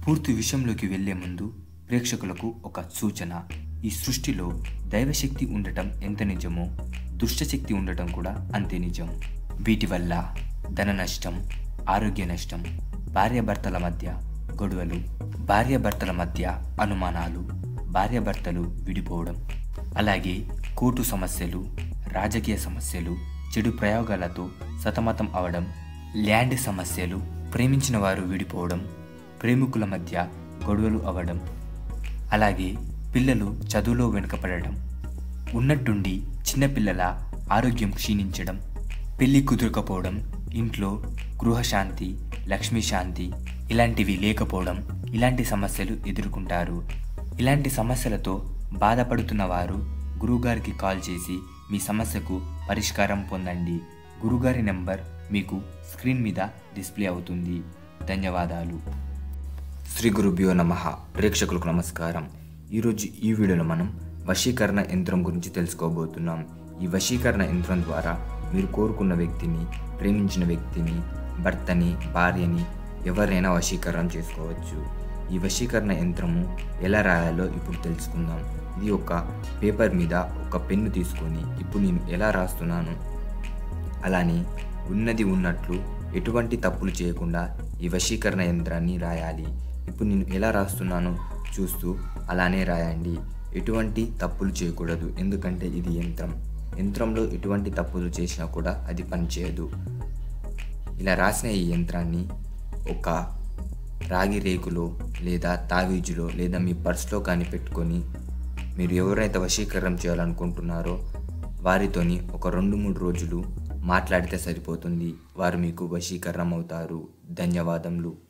పూర్తి విషయంలోకి వెళ్లే ముందు ప్రేక్షకులకు ఒక సూచన ఈ సృష్టిలో దైవశక్తి ఉండటం ఎంత నిజమో దుష్టశక్తి ఉండటం కూడా అంతే నిజం వీటి వల్ల ధన నష్టం ఆరోగ్య నష్టం భార్యాభర్తల మధ్య గొడవలు భార్యాభర్తల మధ్య అనుమానాలు భార్యాభర్తలు విడిపోవడం అలాగే కోర్టు సమస్యలు రాజకీయ సమస్యలు చెడు ప్రయోగాలతో సతమతం అవడం ల్యాండ్ సమస్యలు ప్రేమించిన వారు విడిపోవడం ప్రేమికుల మధ్య గొడవలు అవ్వడం అలాగే పిల్లలు చదువులో వెనుకపడడం ఉన్నట్టుండి చిన్నపిల్లల ఆరోగ్యం క్షీణించడం పెళ్లి కుదరకపోవడం ఇంట్లో గృహశాంతి లక్ష్మీ శాంతి ఇలాంటివి లేకపోవడం ఇలాంటి సమస్యలు ఎదుర్కొంటారు ఇలాంటి సమస్యలతో బాధపడుతున్న వారు గురువుగారికి కాల్ చేసి మీ సమస్యకు పరిష్కారం పొందండి గురుగారి నెంబర్ మీకు స్క్రీన్ మీద డిస్ప్లే అవుతుంది ధన్యవాదాలు శ్రీ గురుభ్యో నమ ప్రేక్షకులకు నమస్కారం ఈరోజు ఈ వీడియోలో మనం వశీకరణ యంత్రం గురించి తెలుసుకోబోతున్నాం ఈ వశీకరణ యంత్రం ద్వారా మీరు కోరుకున్న వ్యక్తిని ప్రేమించిన వ్యక్తిని భర్తని భార్యని ఎవరైనా వశీకరణం చేసుకోవచ్చు ఈ వశీకరణ యంత్రము ఎలా రాయాలో ఇప్పుడు తెలుసుకుందాం ఇది ఒక పేపర్ మీద ఒక పెన్ను తీసుకొని ఇప్పుడు నేను ఎలా రాస్తున్నాను అలానే ఉన్నది ఉన్నట్లు ఎటువంటి తప్పులు చేయకుండా ఈ వశీకరణ యంత్రాన్ని రాయాలి ఇప్పుడు నేను ఎలా రాస్తున్నానో చూస్తూ అలానే రాయండి ఎటువంటి తప్పులు చేయకూడదు ఎందుకంటే ఇది యంత్రం యంత్రంలో ఎటువంటి తప్పులు చేసినా కూడా అది పనిచేయదు ఇలా రాసిన ఈ యంత్రాన్ని ఒక రాగి రేకులో లేదా తావీజులో లేదా మీ పర్స్లో కానీ పెట్టుకొని మీరు ఎవరైతే వశీకరణం చేయాలనుకుంటున్నారో వారితోని ఒక రెండు మూడు రోజులు మాట్లాడితే సరిపోతుంది వారు మీకు వశీకరణం అవుతారు ధన్యవాదములు